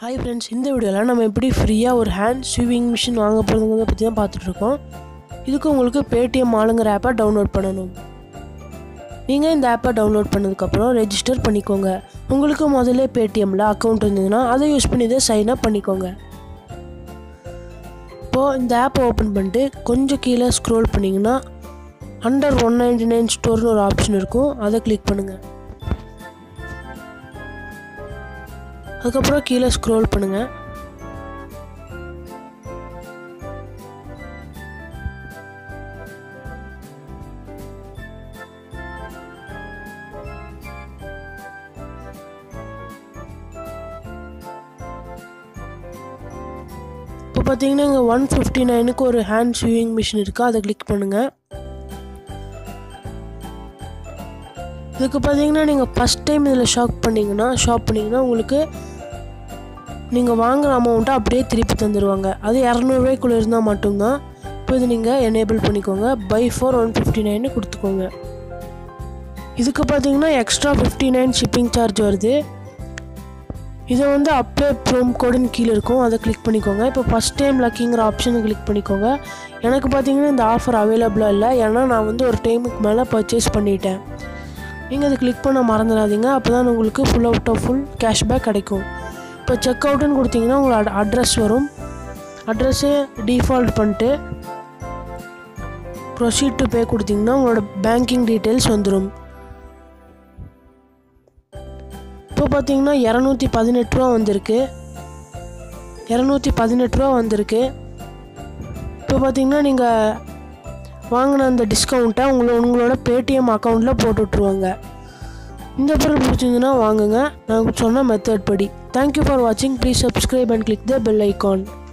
hi friends இந்த வீடியோவில் நம்ம எப்படி ஃப்ரீயாக ஒரு ஹேண்ட் ஸ்விவிங் மிஷின் வாங்க போகிறதுங்கிறத பற்றி தான் பார்த்துட்ருக்கோம் இதுக்கு உங்களுக்கு பேடிஎம் ஆளுங்கிற ஆப்பை டவுன்லோட் பண்ணணும் நீங்கள் இந்த ஆப்பை டவுன்லோட் பண்ணதுக்கப்புறம் ரெஜிஸ்டர் பண்ணிக்கோங்க உங்களுக்கு முதல்ல பேடிஎம்மில் அக்கௌண்ட் இருந்ததுன்னா அதை யூஸ் பண்ணி இதை சைன் அப் பண்ணிக்கோங்க இப்போது இந்த ஆப்பை ஓப்பன் பண்ணிட்டு கொஞ்சம் கீழே ஸ்க்ரோல் பண்ணிங்கன்னா அண்டர் ஒன் நைன்டி நைன் ஸ்டோர்னு ஒரு ஆப்ஷன் இருக்கும் அதை கிளிக் பண்ணுங்கள் அதுக்கப்புறம் கீழே ஸ்க்ரோல் பண்ணுங்கள் இப்போ பார்த்தீங்கன்னா இங்கே ஒன் ஃபிஃப்டி நைனுக்கு ஒரு ஹேண்ட் ஸ்விவிங் மிஷின் இருக்குது அதை கிளிக் பண்ணுங்கள் இதுக்கு பார்த்தீங்கன்னா நீங்கள் ஃபஸ்ட் டைம் இதில் ஷாப் பண்ணிங்கன்னா ஷாப் பண்ணிங்கன்னா உங்களுக்கு நீங்கள் வாங்குகிற அமௌண்ட்டை அப்படியே திருப்பி தந்துடுவாங்க அது இரநூறுவாய்க்குள்ளே இருந்தால் மட்டும்தான் இப்போ இது நீங்கள் எனேபிள் பண்ணிக்கோங்க பை ஃபோர் ஒன் ஃபிஃப்டி நைன்னு கொடுத்துக்கோங்க இதுக்கு பார்த்தீங்கன்னா extra fifty nine shipping charge வருது இதை வந்து அப்ளை ப்ரோம் கோடுன்னு கீழே இருக்கும் அதை கிளிக் பண்ணிக்கோங்க இப்போ ஃபஸ்ட் டைம் லக்கிங்கிற ஆப்ஷனை கிளிக் பண்ணிக்கோங்க எனக்கு பார்த்தீங்கன்னா இந்த ஆஃபர் அவைலபிளாக இல்லை ஏன்னா நான் வந்து ஒரு டைமுக்கு மேலே பர்ச்சேஸ் பண்ணிட்டேன் நீங்கள் அதை கிளிக் பண்ண மறந்துடாதீங்க அப்போ தான் உங்களுக்கு full out of full cashback கிடைக்கும் இப்போ செக் அவுட்டுன்னு கொடுத்தீங்கன்னா உங்களோட அட்ரஸ் வரும் அட்ரஸே டிஃபால்ட் பண்ணிட்டு ப்ரொசீட் டு பே கொடுத்தீங்கன்னா உங்களோட பேங்கிங் டீட்டெயில்ஸ் வந்துடும் இப்போ பார்த்தீங்கன்னா இரநூத்தி பதினெட்டு ரூபா வந்திருக்கு இரநூத்தி பதினெட்டு ரூபா வந்திருக்கு இப்போ பார்த்தீங்கன்னா நீங்கள் வாங்கின அந்த டிஸ்கவுண்ட்டை உங்களோட உங்களோட பேடிஎம் அக்கௌண்ட்டில் போட்டு விட்ருவாங்க இந்த பொருள் பிடிச்சிருந்துன்னா வாங்குங்க நான் சொன்ன மெத்தட் படி தேங்க்யூ ஃபார் வாட்சிங் please subscribe and click the bell icon